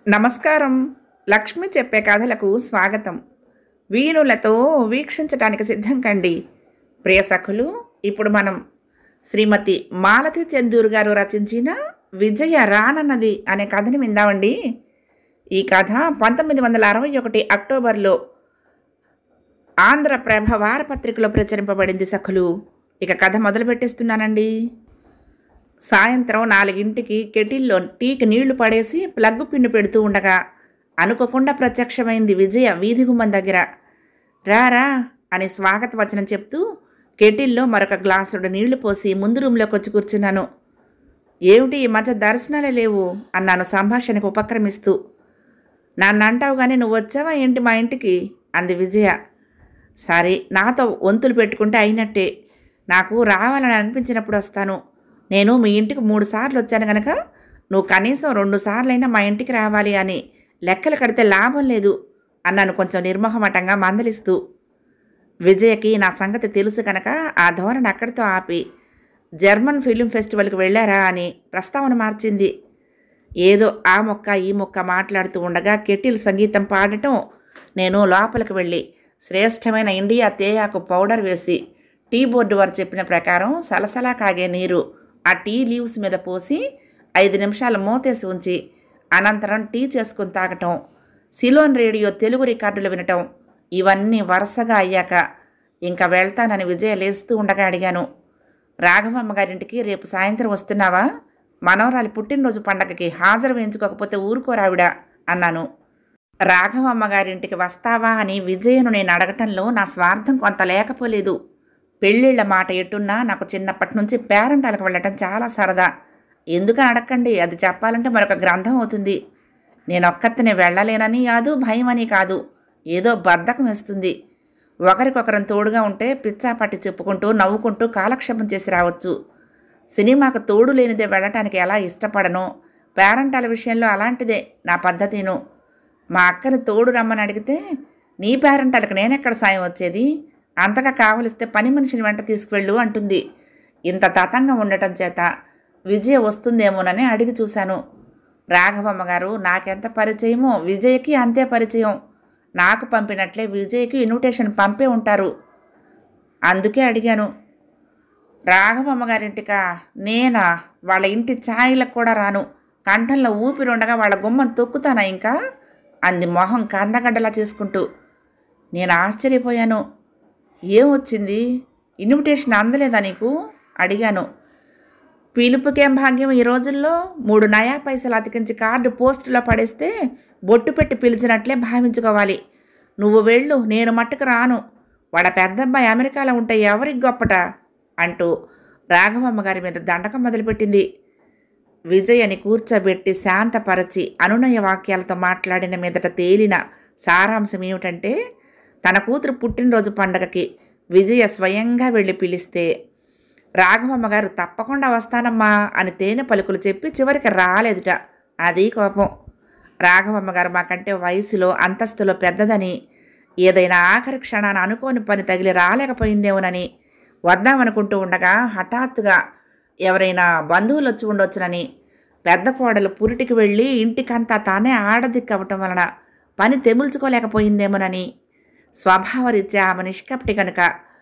నమస్కారం లక్ష్మి చెప్పే కథలకు స్వాగతం వీణులతో వీక్షించటానికి సిద్ధం కండి ప్రియ సఖులు ఇప్పుడు మనం శ్రీమతి మాలతి చందూర్ గారు రచించిన విజయ రానన్నది అనే కథని విందామండి ఈ కథ పంతొమ్మిది వందల అరవై ఒకటి అక్టోబర్లో ఆంధ్రప్రభ వారపత్రికలో ప్రచురింపబడింది సఖులు ఇక కథ మొదలు పెట్టేస్తున్నానండి సాయంత్రం నాలుగింటికి కెటిల్లో టీకి నీళ్లు పడేసి ప్లగ్గు పిన్ను పెడుతూ ఉండగా అనుకోకుండా ప్రత్యక్షమైంది విజయ వీధి గుమ్మం దగ్గర రారా అని స్వాగత వచనం చెప్తూ కెటిల్లో మరొక గ్లాసుడు నీళ్లు పోసి ముందు రూమ్లోకి వచ్చి కూర్చున్నాను ఏమిటి ఈ మధ్య దర్శనాలే లేవు అన్నాను సంభాషణకు ఉపక్రమిస్తూ నన్ను అంటావు కానీ నువ్వు వచ్చావా ఏంటి మా ఇంటికి అంది విజయ సరే నాతో వంతులు పెట్టుకుంటే అయినట్టే నాకు రావాలని అనిపించినప్పుడు వస్తాను నేను మీ ఇంటికి మూడు సార్లు వచ్చాను గనక నువ్వు కనీసం రెండు సార్లైనా మా ఇంటికి రావాలి అని లెక్కలు కడితే లాభం లేదు అన్నాను కొంచెం నిర్మోహమటంగా మందలిస్తూ విజయకి నా సంగతి తెలుసు కనుక ఆ ధోరణి అక్కడితో ఆపి జర్మన్ ఫిలిం ఫెస్టివల్కి వెళ్ళారా అని ప్రస్తావన మార్చింది ఏదో ఆ మొక్క ఈ మొక్క మాట్లాడుతూ ఉండగా కెటిల్ సంగీతం పాడటం నేను లోపలికి వెళ్ళి శ్రేష్టమైన ఇండియా తేయాకు పౌడర్ వేసి టీ బోర్డు వారు చెప్పిన ప్రకారం సలసలా కాగే నీరు ఆ టీ లీవ్స్ మీద పోసి ఐదు నిమిషాలు మూతేసి ఉంచి అనంతరం టీ చేసుకుని తాగటం సిలోన్ రేడియో తెలుగు రికార్డులు వినటం ఇవన్నీ వరుసగా అయ్యాక ఇంకా వెళ్తానని విజయ లేస్తూ ఉండగా అడిగాను రాఘవమ్మ గారింటికి రేపు సాయంత్రం వస్తున్నావా మనవరాలి పుట్టినరోజు పండగకి హాజరు వేయించుకోకపోతే ఊరుకోరావిడ అన్నాను రాఘవమ్మ గారింటికి వస్తావా అని విజయను నేను అడగటంలో నా స్వార్థం కొంత లేకపోలేదు పెళ్ళిళ్ళ మాట ఎట్టున్నా నాకు చిన్నప్పటి నుంచి పేరెంటాలకు వెళ్ళటం చాలా సరదా ఎందుకని అడగండి అది చెప్పాలంటే మరొక గ్రంథం అవుతుంది నేను ఒక్కత్తనే వెళ్ళలేనని కాదు భయమని కాదు ఏదో బద్ధకం వేస్తుంది ఒకరికొకరం తోడుగా ఉంటే పిచ్చాపట్టి చెప్పుకుంటూ నవ్వుకుంటూ కాలక్షేపం చేసి రావచ్చు సినిమాకు తోడు లేనిదే వెళ్ళటానికి ఎలా ఇష్టపడను పేరెంటాల విషయంలో అలాంటిదే నా పద్ధతిను మా అక్కని తోడు రమ్మని అడిగితే నీ పేరెంటాలకు నేనెక్కడ సాయం వచ్చేది అంతగా కావలిస్తే పని మనిషిని వెంట తీసుకువెళ్ళు అంటుంది ఇంత తతంగా ఉండటం చేత విజయ వస్తుందేమోనని అడిగి చూశాను రాఘవమ్మ గారు నాకెంత పరిచయమో విజయ్కి అంతే పరిచయం నాకు పంపినట్లే విజయ్కి ఇన్విటేషన్ పంపే ఉంటారు అందుకే అడిగాను రాఘవమ్మ గారింటికా నేనా వాళ్ళ ఇంటి ఛాయలకు కూడా రాను కంఠంలో ఊపిరుండగా వాళ్ళ గుమ్మం తొక్కుతానా ఇంకా అంది మొహం కందగడ్డలా చేసుకుంటూ నేను ఆశ్చర్యపోయాను ఏమొచ్చింది ఇన్విటేషన్ అందలేదా నీకు అడిగాను పిలుపుకేం భాగ్యం ఈ రోజుల్లో మూడు నయా పైసలు అతికించి కార్డు పోస్టులో పడేస్తే బొట్టు పెట్టి పిలిచినట్లే భావించుకోవాలి నువ్వు వెళ్ళు నేను మట్టుకు రాను వాడ పెద్దబ్బాయి అమెరికాలో ఉంటే ఎవరికి గొప్పట అంటూ రాఘవమ్మ గారి మీద దండకం మొదలుపెట్టింది విజయని కూర్చోబెట్టి శాంతపరచి అనునయ వాక్యాలతో మాట్లాడిన మీదట తేలిన సారాంశం ఏమిటంటే తన కూతురు పుట్టినరోజు పండగకి విజయ స్వయంగా వెళ్ళి పిలిస్తే రాఘవమ్మ గారు తప్పకుండా వస్తానమ్మా అని తేనె పలుకులు చెప్పి చివరికి రాలేదుట అది కోపం రాఘవమ్మ గారు మాకంటే వయసులో అంతస్తులో పెద్దదని ఏదైనా ఆఖరి క్షణాన అనుకోని పని తగిలి రాలేకపోయిందేమోనని వద్దామనుకుంటూ ఉండగా హఠాత్తుగా ఎవరైనా బంధువులు వచ్చి ఉండొచ్చునని పెద్ద కోడలు పురిటికి వెళ్ళి ఇంటికంతా తానే ఆడదిక్కవటం వలన పని తెముల్చుకోలేకపోయిందేమోనని స్వభావరీత్యా ఆమె నిష్కపటి కనుక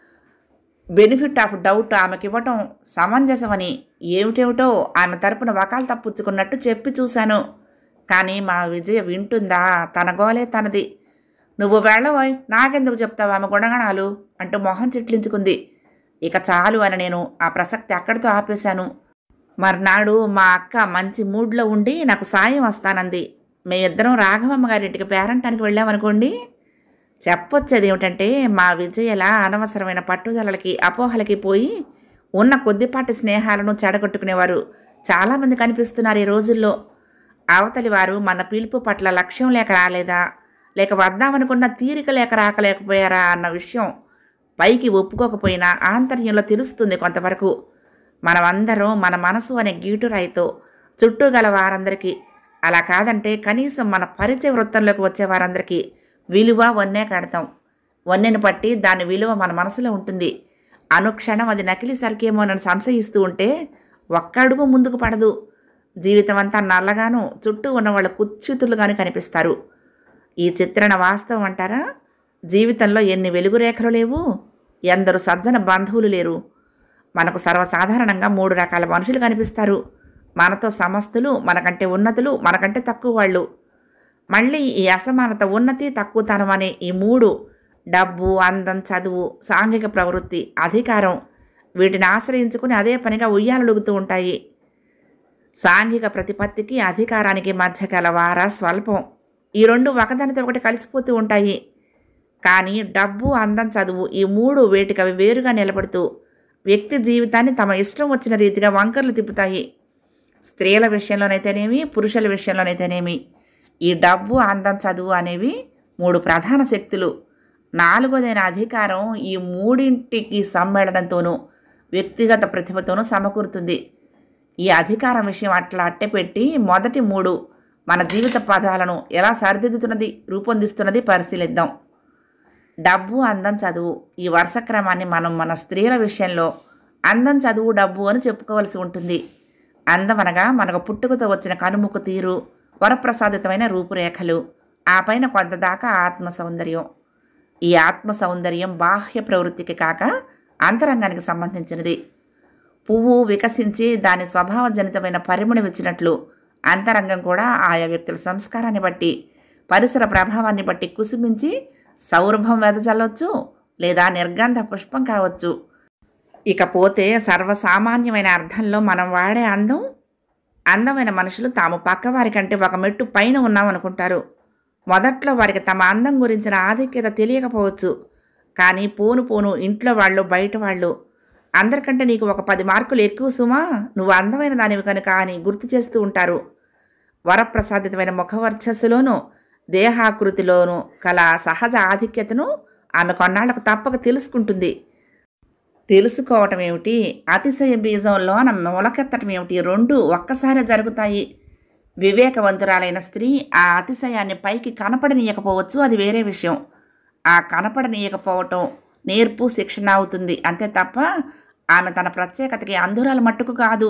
బెనిఫిట్ ఆఫ్ డౌట్ ఆమెకి ఇవ్వటం సమంజసమని ఏమిటేమిటో ఆమె తరపున వకాలు తప్పుచ్చుకున్నట్టు చెప్పి చూశాను కానీ మా విజయ వింటుందా తన గోలే తనది నువ్వు వెళ్ళబోయ్ నాకెందుకు చెప్తావు ఆమె గుణగణాలు అంటూ మొహం చిట్లించుకుంది ఇక చాలు అని నేను ఆ ప్రసక్తి అక్కడితో ఆపేశాను మర్నాడు మా అక్క మంచి మూడ్లో ఉండి నాకు సాయం వస్తానంది మేమిద్దరం రాఘవమ్మ గారింటికి పేరంటానికి వెళ్ళామనుకోండి చెప్పొచ్చేది ఏమిటంటే మా విజయల అనవసరమైన పట్టుదలలకి అపోహలకి పోయి ఉన్న కొద్దిపాటి స్నేహాలను చెడగొట్టుకునేవారు చాలామంది కనిపిస్తున్నారు ఈ రోజుల్లో అవతలి వారు మన పిలుపు పట్ల లక్ష్యం లేక రాలేదా లేక వద్దామనుకున్న తీరిక లేక రాకలేకపోయారా అన్న విషయం పైకి ఒప్పుకోకపోయినా ఆంతర్యంలో తెలుస్తుంది కొంతవరకు మనమందరం మన మనసు అనే గీటురాయితో చుట్టూ గల వారందరికీ అలా కాదంటే కనీసం మన పరిచయ వృత్తంలోకి వచ్చే వారందరికీ విలువ వన్నే కడతాం వన్నెను పట్టి దాని విలువ మన మనసులో ఉంటుంది అనుక్షణం అది నకిలీ సరికేమోనని సంశయిస్తూ ఉంటే ఒక్క అడుగు ముందుకు పడదు జీవితం అంతా నల్లగాను చుట్టూ ఉన్నవాళ్ళు కుచ్యుతులుగాను కనిపిస్తారు ఈ చిత్రణ వాస్తవం అంటారా జీవితంలో ఎన్ని వెలుగు రేఖలు లేవు ఎందరు సజ్జన బంధువులు లేరు మనకు సర్వసాధారణంగా మూడు రకాల మనుషులు కనిపిస్తారు మనతో సమస్తులు మనకంటే ఉన్నతులు మనకంటే తక్కువ వాళ్ళు మళ్ళీ ఈ అసమానత ఉన్నతి తక్కువతనం అనే ఈ మూడు డబ్బు అందం చదువు సాంఘిక ప్రవృత్తి అధికారం వీటిని ఆశ్రయించుకుని అదే పనిగా ఉయ్యాలలుగుతూ ఉంటాయి సాంఘిక ప్రతిపత్తికి అధికారానికి మధ్య గల వార స్వల్పం ఈ రెండు ఒకదానితో ఒకటి కలిసిపోతూ ఉంటాయి కానీ డబ్బు అందం చదువు ఈ మూడు వేటికవి వేరుగా నిలబడుతూ వ్యక్తి జీవితాన్ని తమ ఇష్టం వచ్చిన రీతిగా వంకర్లు తిప్పుతాయి స్త్రీల విషయంలోనైతేనేమి పురుషుల విషయంలోనైతేనేమి ఈ డబ్బు అందం చదువు అనేవి మూడు ప్రధాన శక్తులు నాలుగోదైన అధికారం ఈ మూడింటికి సమ్మేళనంతోనూ వ్యక్తిగత ప్రతిభతోనూ సమకూరుతుంది ఈ అధికారం విషయం అట్లా అట్టె పెట్టి మొదటి మూడు మన జీవిత పదాలను ఎలా సరిదిద్దుతున్నది రూపొందిస్తున్నది పరిశీలిద్దాం డబ్బు అందం చదువు ఈ వరుస క్రమాన్ని మనం మన స్త్రీల విషయంలో అందం చదువు డబ్బు అని చెప్పుకోవలసి ఉంటుంది అందం అనగా మనకు పుట్టుకతో వచ్చిన కనుముక్కు తీరు వరప్రసాదితమైన రూపురేఖలు ఆ పైన కొంత దాకా ఆత్మ సౌందర్యం ఈ ఆత్మ సౌందర్యం బాహ్య ప్రవృత్తికి కాక అంతరంగానికి సంబంధించినది పువ్వు వికసించి దాని స్వభావజనితమైన పరిమళం ఇచ్చినట్లు అంతరంగం కూడా ఆయా వ్యక్తుల సంస్కారాన్ని బట్టి పరిసర ప్రభావాన్ని బట్టి కుసుమించి సౌరభం వెదజల్లొచ్చు లేదా నిర్గంధ పుష్పం కావచ్చు ఇకపోతే సర్వసామాన్యమైన అర్థంలో మనం వాడే అందం అందమైన మనుషులు తాము పక్కవారి కంటే ఒక మెట్టు పైన ఉన్నామనుకుంటారు మొదట్లో వారికి తమ అందం గురించిన ఆధిక్యత తెలియకపోవచ్చు కానీ పోను పోను ఇంట్లో వాళ్ళు బయట వాళ్ళు అందరికంటే నీకు ఒక పది మార్కులు ఎక్కువ సుమా నువ్వు అందమైన దానివి కనుక అని గుర్తు చేస్తూ ఉంటారు వరప్రసాదితమైన ముఖవర్చస్సులోనూ దేహాకృతిలోనూ కల సహజ ఆధిక్యతను ఆమె కొన్నాళ్లకు తప్పక తెలుసుకుంటుంది తెలుసుకోవటం ఏమిటి అతిశయ బీజంలోన మొలకెత్తటం ఏమిటి రెండు ఒక్కసారే జరుగుతాయి వివేకవంతురాలైన స్త్రీ ఆ అతిశయాన్ని పైకి కనపడనీయకపోవచ్చు అది వేరే విషయం ఆ కనపడనీయకపోవటం నేర్పు శిక్షణ అవుతుంది అంతే తప్ప ఆమె తన ప్రత్యేకతకి అంధురాల మట్టుకు కాదు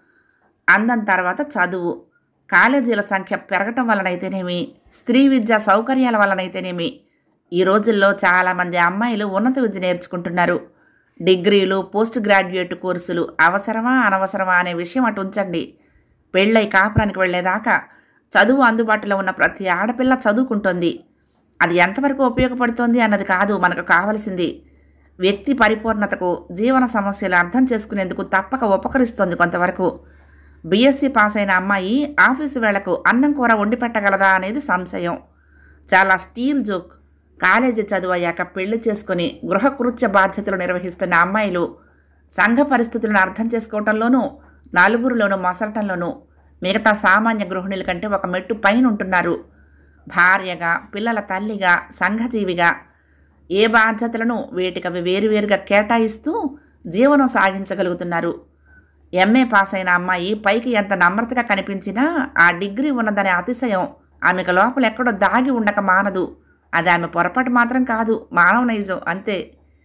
అందం తర్వాత చదువు కాలేజీల సంఖ్య పెరగటం వలనైతేనేమి స్త్రీ విద్యా సౌకర్యాల వలనైతేనేమి ఈ రోజుల్లో చాలామంది అమ్మాయిలు ఉన్నత విద్య నేర్చుకుంటున్నారు డిగ్రీలు పోస్ట్ గ్రాడ్యుయేట్ కోర్సులు అవసరమా అనవసరమా అనే విషయం అటు ఉంచండి పెళ్ళై కాపురానికి వెళ్ళేదాకా చదువు అందుబాటులో ఉన్న ప్రతి ఆడపిల్ల చదువుకుంటోంది అది ఎంతవరకు ఉపయోగపడుతోంది అన్నది కాదు మనకు కావలసింది వ్యక్తి పరిపూర్ణతకు జీవన సమస్యలు అర్థం చేసుకునేందుకు తప్పక ఉపకరిస్తోంది కొంతవరకు బీఎస్సీ పాస్ అయిన అమ్మాయి ఆఫీసు వేళకు అన్నం కూర వండి పెట్టగలదా అనేది సంశయం చాలా స్టీల్ జోక్ కాలేజీ చదువు అయ్యాక పెళ్లి చేసుకుని గృహకృత్య బాధ్యతలు నిర్వహిస్తున్న అమ్మాయిలు సంఘ పరిస్థితులను అర్థం చేసుకోవటంలోనూ నలుగురిలోనూ మసలటంలోనూ మిగతా సామాన్య గృహిణుల కంటే ఒక మెట్టు పైన ఉంటున్నారు భార్యగా పిల్లల తల్లిగా సంఘజీవిగా ఏ బాధ్యతలను వేటికవి వేరువేరుగా కేటాయిస్తూ జీవనం సాగించగలుగుతున్నారు ఎంఏ పాస్ అయిన అమ్మాయి పైకి ఎంత నమ్రతగా కనిపించినా ఆ డిగ్రీ ఉన్నదనే అతిశయం ఆమెకు లోపల ఎక్కడో దాగి ఉండక మానదు అది ఆమె పొరపాటు మాత్రం కాదు మానవ నైజం అంతే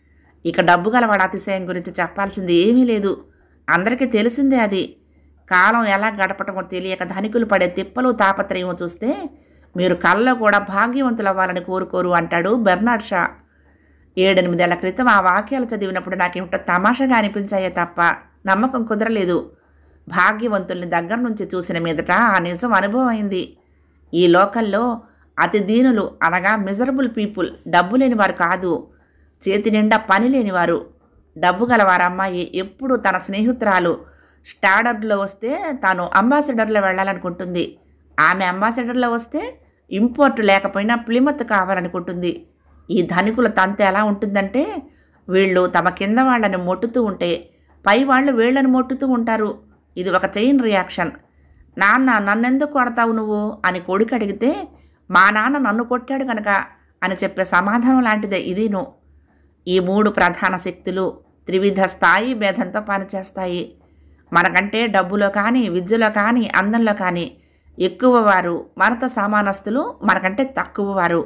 ఇక డబ్బు గల వాళ్ళ అతిశయం గురించి చెప్పాల్సింది ఏమీ లేదు అందరికీ తెలిసిందే అది కాలం ఎలా గడపటమో తెలియక ధనికులు పడే తిప్పలు తాపత్రయమో చూస్తే మీరు కళ్ళలో కూడా భాగ్యవంతులు అవ్వాలని కోరుకోరు అంటాడు బెర్నాడ్ షా ఏడెనిమిదేళ్ల క్రితం ఆ వాక్యాలు చదివినప్పుడు నాకేమిటో తమాషాగా అనిపించాయే తప్ప నమ్మకం కుదరలేదు భాగ్యవంతుల్ని దగ్గర నుంచి చూసిన మీదట ఆ నిజం అనుభవం అయింది ఈ లోకల్లో అతి దీనులు అనగా మిజరబుల్ పీపుల్ డబ్బు లేనివారు కాదు చేతి నిండా పని లేనివారు డబ్బు గలవారు అమ్మాయి ఎప్పుడు తన స్నేహితురాలు స్టాడర్లో వస్తే తాను అంబాసిడర్లో వెళ్ళాలనుకుంటుంది ఆమె అంబాసిడర్లో వస్తే ఇంపోర్ట్ లేకపోయినా ప్లిమత్ కావాలనుకుంటుంది ఈ ధనికుల తంతు ఎలా ఉంటుందంటే వీళ్ళు తమ కింద వాళ్ళని మొట్టుతూ ఉంటే పై వాళ్ళు వీళ్ళని మొట్టుతూ ఉంటారు ఇది ఒక చైన్ రియాక్షన్ నాన్న నన్నెందుకు కొడతావు నువ్వు అని కొడుకు అడిగితే మా నాన్న నన్ను కొట్టాడు కనుక అని చెప్పే సమాధానం లాంటిదే ఇదిను ఈ మూడు ప్రధాన శక్తులు త్రివిధ స్థాయి భేదంతో పనిచేస్తాయి మనకంటే డబ్బులో కానీ విద్యలో కానీ అందంలో కానీ ఎక్కువ వారు మనతో సమానస్తులు మనకంటే తక్కువ వారు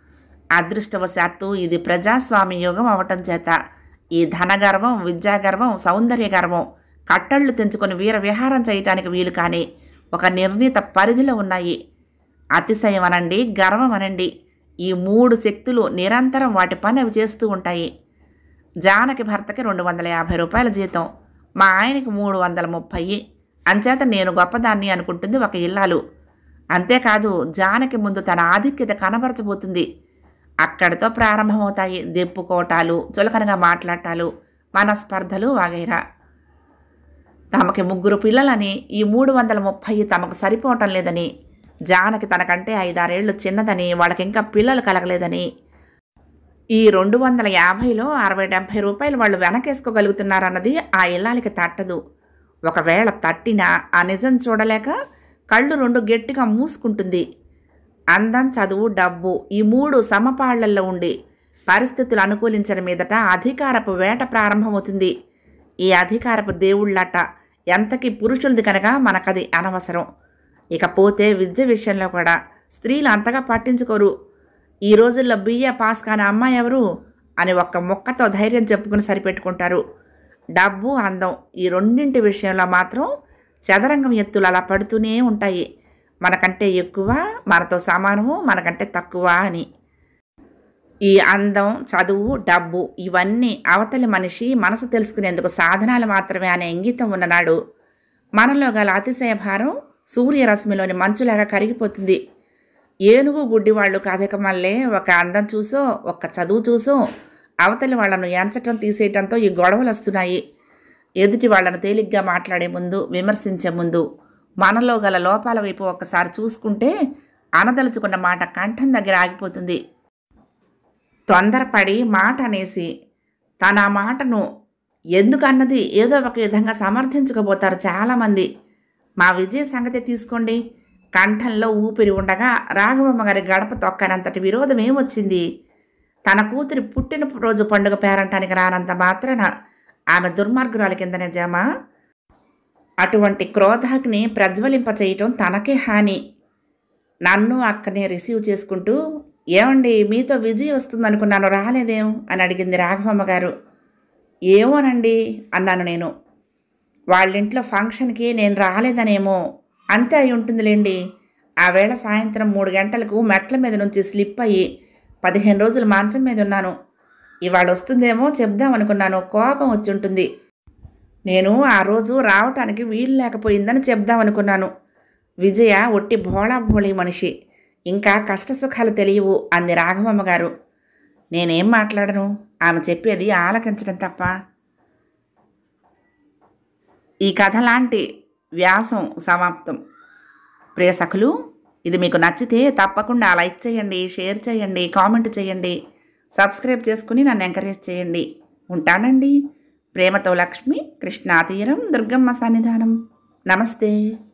అదృష్టవశాత్తు ఇది ప్రజాస్వామ్య యుగం అవటం చేత ఈ ధనగర్వం విద్యాగర్వం సౌందర్య గర్వం కట్టళ్ళు తెంచుకొని వీర విహారం చేయటానికి వీలు కానీ ఒక నిర్ణీత పరిధిలో ఉన్నాయి అతిశయం అనండి గర్వం అనండి ఈ మూడు శక్తులు నిరంతరం వాటి పని అవి చేస్తూ ఉంటాయి జానకి భర్తకి రెండు వందల యాభై రూపాయల జీతం మా ఆయనకి మూడు వందల ముప్పై అంచేత నేను గొప్పదాన్ని అనుకుంటుంది ఒక ఇల్లాలు అంతేకాదు జానకి ముందు తన ఆధిక్యత కనబరచబోతుంది అక్కడితో ప్రారంభమవుతాయి దెప్పుకోటాలు చులకనగా మాట్లాడటాలు మనస్పర్ధలు వగైరా తమకి ముగ్గురు పిల్లలని ఈ మూడు వందల ముప్పై తమకు సరిపోవటం లేదని జానకి తనకంటే ఐదారేళ్లు చిన్నదని వాళ్ళకి ఇంకా పిల్లలు కలగలేదని ఈ రెండు వందల యాభైలో అరవై డెబ్భై రూపాయలు వాళ్ళు వెనకేసుకోగలుగుతున్నారన్నది ఆ ఇల్లాలకి తట్టదు ఒకవేళ తట్టినా ఆ నిజం చూడలేక కళ్ళు రెండు గట్టిగా మూసుకుంటుంది అందం చదువు డబ్బు ఈ మూడు సమపాళ్లల్లో ఉండి పరిస్థితులు అనుకూలించని మీదట అధికారపు వేట ప్రారంభమవుతుంది ఈ అధికారపు దేవుళ్ళట ఎంతకి పురుషులది కనుక మనకది అనవసరం ఇకపోతే విద్య విషయంలో కూడా స్త్రీలు అంతగా పట్టించుకోరు ఈ రోజుల్లో బిఏ పాస్ కాని అమ్మాయి ఎవరు అని ఒక్క మొక్కతో ధైర్యం చెప్పుకుని సరిపెట్టుకుంటారు డబ్బు అందం ఈ రెండింటి విషయంలో మాత్రం చదరంగం ఎత్తులు అలా పడుతూనే ఉంటాయి మనకంటే ఎక్కువ మనతో సమానము మనకంటే తక్కువ అని ఈ అందం చదువు డబ్బు ఇవన్నీ అవతలి మనిషి మనసు తెలుసుకునేందుకు సాధనాలు మాత్రమే అనే ఇంగితం ఉన్ననాడు మనలో గల అతిశయ భారం సూర్యరశ్మిలోని మంచులాగా కరిగిపోతుంది ఏనుగు గుడ్డి వాళ్ళు కథక మళ్ళీ ఒక అందం చూసో ఒక చదువు చూసో అవతలి వాళ్ళను ఎంచటం తీసేయటంతో ఈ గొడవలు వస్తున్నాయి ఎదుటి వాళ్ళను తేలిగ్గా మాట్లాడే ముందు విమర్శించే ముందు మనలో గల లోపాల వైపు ఒక్కసారి చూసుకుంటే అనదలుచుకున్న మాట కంఠం దగ్గర ఆగిపోతుంది తొందరపడి మాట అనేసి తన ఆ మాటను ఎందుకు అన్నది ఏదో ఒక విధంగా సమర్థించకపోతారు చాలామంది మా విజయ సంగతి తీసుకోండి కంఠంలో ఊపిరి ఉండగా రాఘవమ్మ గారి గడప తొక్కనంతటి విరోధం ఏమొచ్చింది తన కూతురి పుట్టిన రోజు పండుగ పేరంటానికి రానంత మాత్రాన ఆమె దుర్మార్గురాలి కిందనే జమా అటువంటి క్రోధాగ్ని ప్రజ్వలింప చేయటం తనకే హాని నన్ను అక్కనే రిసీవ్ చేసుకుంటూ ఏమండి మీతో విజయ్ వస్తుందనుకున్నాను రాలేదేం అని అడిగింది రాఘవమ్మ గారు ఏమోనండి అన్నాను నేను వాళ్ళింట్లో ఫంక్షన్కి నేను రాలేదనేమో అంతే అయి ఉంటుందిలేండి ఆ వేళ సాయంత్రం మూడు గంటలకు మెట్ల మీద నుంచి స్లిప్ అయ్యి పదిహేను రోజులు మంచం మీద ఉన్నాను ఇవాళ వస్తుందేమో చెప్దామనుకున్నాను కోపం వచ్చి ఉంటుంది నేను ఆ రోజు రావటానికి వీలు లేకపోయిందని చెప్దామనుకున్నాను విజయ ఒట్టి భోళా భోళీ మనిషి ఇంకా కష్టసుఖాలు తెలియవు అంది రాఘవమ్మ గారు నేనేం మాట్లాడను ఆమె చెప్పేది ఆలకించడం తప్ప ఈ కథ లాంటి వ్యాసం సమాప్తం ప్రియ సఖులు ఇది మీకు నచ్చితే తప్పకుండా లైక్ చేయండి షేర్ చేయండి కామెంట్ చేయండి సబ్స్క్రైబ్ చేసుకుని నన్ను ఎంకరేజ్ చేయండి ఉంటానండి ప్రేమతో లక్ష్మి కృష్ణా తీరం దుర్గమ్మ సన్నిధానం నమస్తే